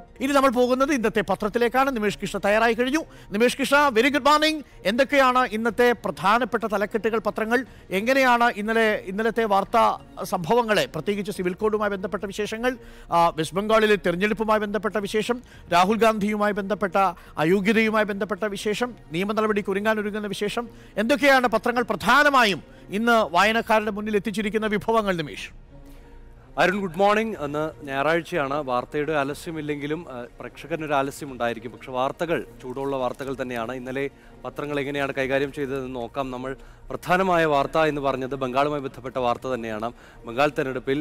ഇനി നമ്മൾ പോകുന്നത് ഇന്നത്തെ പത്രത്തിലേക്കാണ് നിമേഷ് കൃഷ്ണ തയ്യാറായി കഴിഞ്ഞു Nimesh Krishna very good morning എന്തൊക്കെയാണ് ഇന്നത്തെ പ്രധാനപ്പെട്ട തലക്കെട്ടുകൾ പത്രങ്ങൾ എങ്ങനെയാണ് ഇന്നലെ ഇന്നലത്തെ വാർത്താ സംഭവങ്ങളെ പ്രത്യേകിച്ച് സിവിൽ കോഡുമായി ബന്ധപ്പെട്ട വിശേഷങ്ങൾ ആ, വെസ്റ്റ് ബംഗാളിലെ തെരഞ്ഞെടുപ്പുമായി ബന്ധപ്പെട്ട വിശേഷം രാഹുൽ ഗാന്ധിയുമായി ബന്ധപ്പെട്ട അയോഗ്യതയുമായി ബന്ധപ്പെട്ട വിശേഷം നിയമ നടപടിക്ക് ഒരുങ്ങാനൊരുങ്ങുന്ന വിശേഷം എന്തൊക്കെയാണ് പത്രങ്ങൾ പ്രധാനമായും ഇന്ന് വായനക്കാരുടെ മുന്നിൽ എത്തിച്ചിരിക്കുന്ന വിഭവങ്ങൾ നിമേഷ് അരുൺ ഗുഡ് മോർണിംഗ് അന്ന് ഞായറാഴ്ചയാണ് വാർത്തയുടെ ആലസ്യമില്ലെങ്കിലും ആ, പ്രേക്ഷകനൊരു ആലസ്യം ഉണ്ടായിരിക്കും പക്ഷെ വാർത്തകൾ ചൂടുള്ള വാർത്തകൾ തന്നെയാണ് ഇന്നലെ പത്രങ്ങൾ എങ്ങനെയാണ് കൈകാര്യം ചെയ്തതെന്ന് നോക്കാം നമ്മൾ പ്രധാനമായ വാർത്ത എന്ന് പറഞ്ഞത് ബംഗാളുമായി ബന്ധപ്പെട്ട വാർത്ത തന്നെയാണ് ബംഗാൾ തെരഞ്ഞെടുപ്പിൽ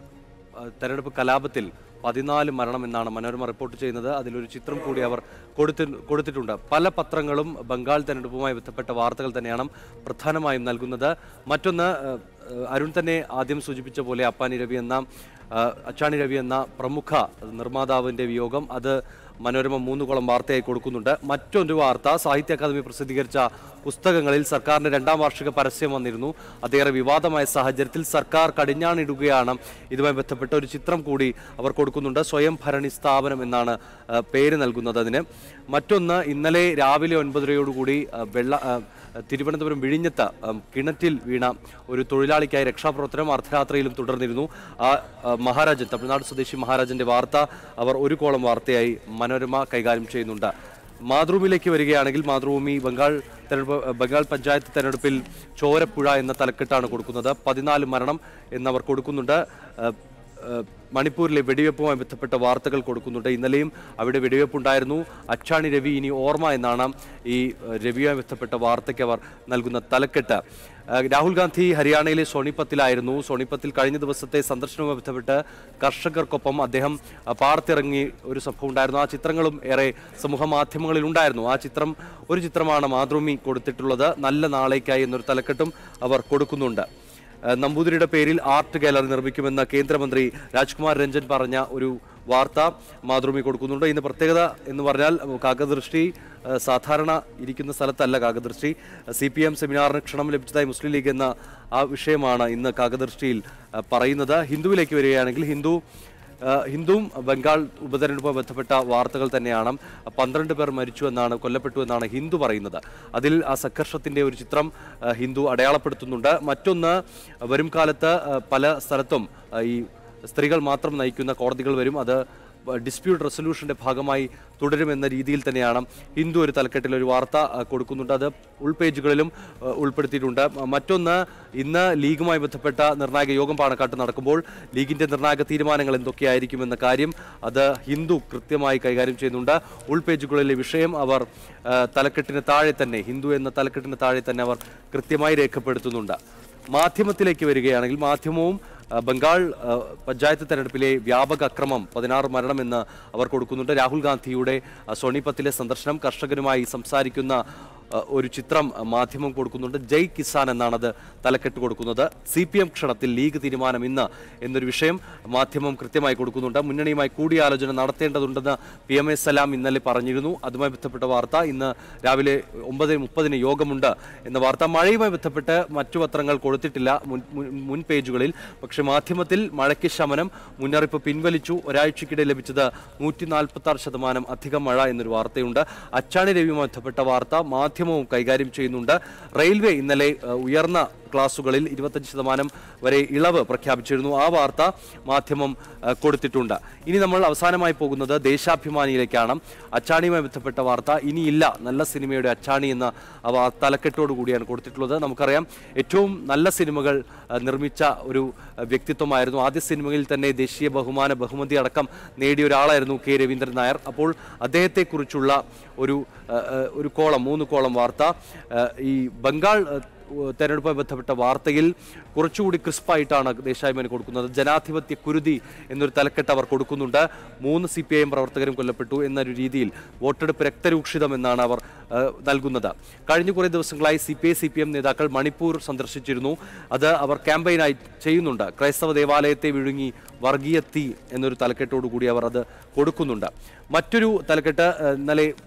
ആ, തെരഞ്ഞെടുപ്പ് കലാപത്തിൽ പതിനാല് മരണം എന്നാണ് മനോരമ റിപ്പോർട്ട് ചെയ്യുന്നത് അതിലൊരു ചിത്രം കൂടി അവർ കൊടുത്തി കൊടുത്തിട്ടുണ്ട് പല പത്രങ്ങളും ബംഗാൾ തെരഞ്ഞെടുപ്പുമായി ബന്ധപ്പെട്ട വാർത്തകൾ തന്നെയാണ് പ്രധാനമായും നൽകുന്നത് മറ്റൊന്ന് ആ, ആ, അരുൺ തന്നെ ആദ്യം സൂചിപ്പിച്ച പോലെ അപ്പാനി രവി എന്ന ആ, അച്ചാണി രവി എന്ന പ്രമുഖ നിർമ്മാതാവിന്റെ വിയോഗം അത് മനോരമ മൂന്ന് കുളം വാർത്തയായി കൊടുക്കുന്നുണ്ട് മറ്റൊരു വാർത്ത സാഹിത്യ അക്കാദമി പ്രസിദ്ധീകരിച്ച പുസ്തകങ്ങളിൽ സർക്കാരിന്റെ രണ്ടാം വാർഷിക പരസ്യം വന്നിരുന്നു അതേറെ വിവാദമായ സാഹചര്യത്തിൽ സർക്കാർ കടിഞ്ഞാണിടുകയാണ് ഇതുമായി ബന്ധപ്പെട്ട ഒരു ചിത്രം കൂടി അവർ കൊടുക്കുന്നുണ്ട് സ്വയം ഭരണി സ്ഥാപനം എന്നാണ് ആ, പേര് നൽകുന്നത് അതിന് മറ്റൊന്ന് ഇന്നലെ രാവിലെ ഒൻപതരയോടുകൂടി ആ, വെള്ള ആ, തിരുവനന്തപുരം വിഴിഞ്ഞത്ത് ഉം, കിണറ്റിൽ വീണ ഒരു തൊഴിലാളിക്കായി രക്ഷാപ്രവർത്തനം അർദ്ധരാത്രിയിലും തുടർന്നിരുന്നു ആ ആ, മഹാരാജൻ തമിഴ്നാട് സ്വദേശി മഹാരാജന്റെ വാർത്ത അവർ ഒരു കോളം വാർത്തയായി മനോരമ കൈകാര്യം ചെയ്യുന്നുണ്ട് മാതൃഭൂമിയിലേക്ക് വരികയാണെങ്കിൽ മാതൃഭൂമി ബംഗാൾ തെരഞ്ഞെടുപ്പ് ബംഗാൾ പഞ്ചായത്ത് തെരഞ്ഞെടുപ്പിൽ ചോരപ്പുഴ എന്ന തലക്കെട്ടാണ് കൊടുക്കുന്നത് പതിനാല് മരണം എന്നവർ കൊടുക്കുന്നുണ്ട് ആ, ഏഹ് മണിപ്പൂരിലെ വെടിവെപ്പുമായി ബന്ധപ്പെട്ട വാർത്തകൾ കൊടുക്കുന്നുണ്ട് ഇന്നലെയും അവിടെ വെടിവെപ്പുണ്ടായിരുന്നു അച്ചാണി രവി ഇനി ഓർമ്മ എന്നാണ് ഈ ഏഹ് രവിയുമായി ബന്ധപ്പെട്ട വാർത്തയ്ക്ക് അവർ നൽകുന്ന തലക്കെട്ട് ഏഹ് രാഹുൽ ഗാന്ധി ഹരിയാനയിലെ സോണിപ്പത്തിലായിരുന്നു സോണിപ്പത്തിൽ കഴിഞ്ഞ ദിവസത്തെ സന്ദർശനവുമായി ബന്ധപ്പെട്ട് കർഷകർക്കൊപ്പം അദ്ദേഹം അഹ് പാടത്തിറങ്ങി ഒരു സംഭവം ഉണ്ടായിരുന്നു ആ ചിത്രങ്ങളും ഏറെ സമൂഹ മാധ്യമങ്ങളിൽ ഉണ്ടായിരുന്നു ആ ചിത്രം ഒരു ചിത്രമാണ് മാതൃഭൂമി കൊടുത്തിട്ടുള്ളത് നല്ല നാളേക്കായി എന്നൊരു തലക്കെട്ടും അവർ കൊടുക്കുന്നുണ്ട് ഏഹ് നമ്പൂതിരിയുടെ പേരിൽ ആർട്ട് ഗാലറി നിർമ്മിക്കുമെന്ന് കേന്ദ്രമന്ത്രി രാജ്കുമാർ രഞ്ജൻ പറഞ്ഞ ഒരു വാർത്ത മാതൃഭൂമി കൊടുക്കുന്നുണ്ട് ഇന്ന് പ്രത്യേകത എന്ന് പറഞ്ഞാൽ കാകദൃഷ്ടി ഏഹ് സാധാരണ ഇരിക്കുന്ന സ്ഥലത്തല്ല കാകദൃഷ്ടി സി പി എം സെമിനാറിന് ക്ഷണം ലഭിച്ചതായി മുസ്ലിം ലീഗ് എന്ന ആ വിഷയമാണ് ഇന്ന് കാകദൃഷ്ടിയിൽ ഏഹ് പറയുന്നത് ഹിന്ദുവിലേക്ക് വരികയാണെങ്കിൽ ഹിന്ദു ഏഹ് ഹിന്ദുവും ബംഗാൾ ഉപതെരഞ്ഞെടുപ്പുമായി ബന്ധപ്പെട്ട വാർത്തകൾ തന്നെയാണ് പന്ത്രണ്ട് പേർ മരിച്ചു എന്നാണ് കൊല്ലപ്പെട്ടു എന്നാണ് ഹിന്ദു പറയുന്നത് അതിൽ ആ സംഘർഷത്തിന്റെ ഒരു ചിത്രം ഏഹ് ഹിന്ദു അടയാളപ്പെടുത്തുന്നുണ്ട് മറ്റൊന്ന് വരും കാലത്ത് ഏഹ് പല സ്ഥലത്തും ഏഹ് ഈ സ്ത്രീകൾ മാത്രം നയിക്കുന്ന കോടതികൾ വരും അത് ഡിസ്പ്യൂട്ട് റെസൊല്യൂഷന്റെ ഭാഗമായി തുടരുമെന്ന രീതിയിൽ തന്നെയാണ് ഹിന്ദു ഒരു തലക്കെട്ടിൽ ഒരു വാർത്ത ആ, കൊടുക്കുന്നുണ്ട് അത് ഉൾപേജുകളിലും ആ, ഉൾപ്പെടുത്തിയിട്ടുണ്ട് മ- മറ്റൊന്ന് ഇന്ന് ലീഗുമായി ബന്ധപ്പെട്ട നിർണായക യോഗം പാണക്കാട്ട് നടക്കുമ്പോൾ ലീഗിന്റെ നിർണായക തീരുമാനങ്ങൾ എന്തൊക്കെയായിരിക്കുമെന്ന കാര്യം അത് ഹിന്ദു കൃത്യമായി കൈകാര്യം ചെയ്യുന്നുണ്ട് ഉൾപേജുകളിലെ വിഷയം അവർ ആ, തലക്കെട്ടിന് താഴെ തന്നെ ഹിന്ദു എന്ന തലക്കെട്ടിന് താഴെ തന്നെ അവർ കൃത്യമായി രേഖപ്പെടുത്തുന്നുണ്ട് മാധ്യമത്തിലേക്ക് വരികയാണെങ്കിൽ മാധ്യമവും ആ, ബംഗാൾ ആ, പഞ്ചായത്ത് തെരഞ്ഞെടുപ്പിലെ വ്യാപക അക്രമം പതിനാറ് മരണമെന്ന് അവർ കൊടുക്കുന്നുണ്ട് രാഹുൽ ഗാന്ധിയുടെ ആ, സോണിപ്പത്തിലെ സന്ദർശനം കർഷകരുമായി സംസാരിക്കുന്ന ആ, ഒരു ചിത്രം ആ, മാധ്യമം കൊടുക്കുന്നുണ്ട് ജയ് കിസാൻ എന്നാണത് തലക്കെട്ട് കൊടുക്കുന്നത് സി പി എം ക്ഷണത്തിൽ ലീഗ് തീരുമാനം ഇന്ന് എന്നൊരു വിഷയം മാധ്യമം കൃത്യമായി കൊടുക്കുന്നുണ്ട് മുന്നണിയുമായി കൂടിയാലോചന നടത്തേണ്ടതുണ്ടെന്ന് പി എം എ സലാം ഇന്നലെ പറഞ്ഞിരുന്നു അതുമായി ബന്ധപ്പെട്ട വാർത്ത ഇന്ന് രാവിലെ ഒമ്പത് മുപ്പതിന് യോഗമുണ്ട് എന്ന വാർത്ത മഴയുമായി ബന്ധപ്പെട്ട് മറ്റു പത്രങ്ങൾ കൊടുത്തിട്ടില്ല മുൻ മുൻ- മുൻ പേജുകളിൽ പക്ഷേ മാധ്യമത്തിൽ മഴയ്ക്ക് ശമനം മുന്നറിയിപ്പ് പിൻവലിച്ചു ഒരാഴ്ചക്കിടെ ലഭിച്ചത് നൂറ്റി നാൽപ്പത്തി ആറ് ശതമാനം അധികം മഴ എന്നൊരു വാർത്തയുണ്ട് അച്ചാണി രവിയുമായി ബന്ധപ്പെട്ട വാർത്ത മാധ്യമവും കൈകാര്യം ചെയ്യുന്നുണ്ട് റെയിൽവേ ഇന്നലെ ഏഹ്, ഉയർന്ന ക്ലാസുകളിൽ ഇരുപത്തഞ്ച് ശതമാനം വരെ ഇളവ് പ്രഖ്യാപിച്ചിരുന്നു ആ വാർത്ത മാധ്യമം ഏഹ്, കൊടുത്തിട്ടുണ്ട് ഇനി നമ്മൾ അവസാനമായി പോകുന്നത് ദേശാഭിമാനിയിലേക്കാണ് അച്ചാണിയുമായി ബന്ധപ്പെട്ട വാർത്ത ഇനിയില്ല നല്ല സിനിമയുടെ അച്ചാണി എന്ന ആ വാ- തലക്കെട്ടോടു കൂടിയാണ് കൊടുത്തിട്ടുള്ളത് നമുക്കറിയാം ഏറ്റവും നല്ല സിനിമകൾ ഏഹ്, നിർമ്മിച്ച ഒരു ഏഹ്, വ്യക്തിത്വമായിരുന്നു ആദ്യ സിനിമയിൽ തന്നെ ദേശീയ ബഹുമാന ബഹുമതി അടക്കം നേടിയ ഒരാളായിരുന്നു കെ രവീന്ദ്രൻ നായർ അപ്പോൾ അദ്ദേഹത്തെക്കുറിച്ചുള്ള ഒരു ഏഹ്, ഏഹ്, ഒരു കോളം മൂന്ന് കോളം വാർത്ത ഏഹ്, ഈ ബംഗാൾ ഏഹ്, തെരഞ്ഞെടുപ്പുമായി ബന്ധപ്പെട്ട വാർത്തയിൽ കുറച്ചുകൂടി ക്രിസ്പായിട്ടാണ് ദേശാഭിമാനി കൊടുക്കുന്നത് ജനാധിപത്യ കുരുതി എന്നൊരു തലക്കെട്ട് അവർ കൊടുക്കുന്നുണ്ട് മൂന്ന് സി പി ഐ എം പ്രവർത്തകരും കൊല്ലപ്പെട്ടു എന്നൊരു രീതിയിൽ വോട്ടെടുപ്പ് രക്തരൂക്ഷിതം എന്നാണ് അവർ ആ, നൽകുന്നത് കഴിഞ്ഞ കുറേ ദിവസങ്ങളായി C P I C P M നേതാക്കൾ മണിപ്പൂർ സന്ദർശിച്ചിരുന്നു അത് അവർ ക്യാമ്പയിനായി ചെയ്യുന്നുണ്ട് ക്രൈസ്തവ ദേവാലയത്തെ വിഴുങ്ങി വർഗീയ തീ എന്നൊരു തലക്കെട്ടോടു കൂടി അവർ അത് കൊടുക്കുന്നുണ്ട് മറ്റൊരു തലക്കെട്ട് ആ, ഇന്നലെ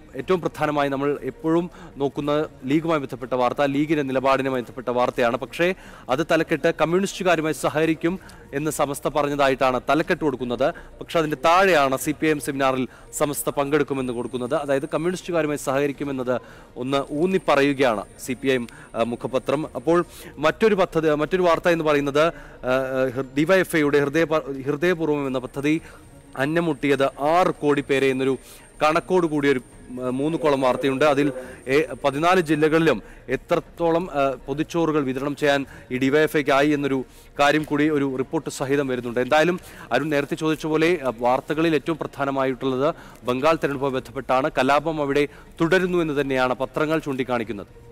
ഏറ്റവും പ്രധാനമായി നമ്മൾ എപ്പോഴും നോക്കുന്ന ലീഗുമായി ബന്ധപ്പെട്ട വാർത്ത ലീഗിന്റെ നിലപാടിനുമായി ബന്ധപ്പെട്ട വാർത്തയാണ് പക്ഷേ അത് തലക്കെട്ട് കമ്മ്യൂണിസ്റ്റുകാരുമായി സഹകരിക്കും എന്ന് സമസ്ത പറഞ്ഞതായിട്ടാണ് തലക്കെട്ട് കൊടുക്കുന്നത് പക്ഷെ അതിന്റെ താഴെയാണ് സി പി എം സെമിനാറിൽ സമസ്ത പങ്കെടുക്കുമെന്ന് കൊടുക്കുന്നത് അതായത് കമ്മ്യൂണിസ്റ്റുകാരുമായി സഹകരിക്കുമെന്നത് ഒന്ന് ഊന്നി പറയുകയാണ് സി പി ഐ എം മുഖപത്രം അപ്പോൾ മറ്റൊരു പദ്ധതി മറ്റൊരു വാർത്ത എന്ന് പറയുന്നത് ഡിവൈഎഫ്ഐയുടെ ഹൃദയ ഹൃദയപൂർവ്വം എന്ന പദ്ധതി അന്നമുട്ടിയത് ആറ് കോടി പേരെ എന്നൊരു കണക്കോട് കൂടിയൊരു ഉം, മൂന്ന് കോളം വാർത്തയുണ്ട് അതിൽ ഏ- പതിനാല് ജില്ലകളിലും എത്രത്തോളം ആ, പൊതിച്ചോറുകൾ വിതരണം ചെയ്യാൻ ഈ ഡിവൈഎഫ്ഐക്ക് ആയി എന്നൊരു കാര്യം കൂടി ഒരു റിപ്പോർട്ട് സഹിതം വരുന്നുണ്ട് എന്തായാലും അരുൺ നേരത്തെ ചോദിച്ച പോലെ ആ, വാർത്തകളിൽ ഏറ്റവും പ്രധാനമായിട്ടുള്ളത് ബംഗാൾ തെരഞ്ഞെടുപ്പുമായി ബന്ധപ്പെട്ടാണ് കലാപം അവിടെ തുടരുന്നു എന്ന് തന്നെയാണ് പത്രങ്ങൾ ചൂണ്ടിക്കാണിക്കുന്നത്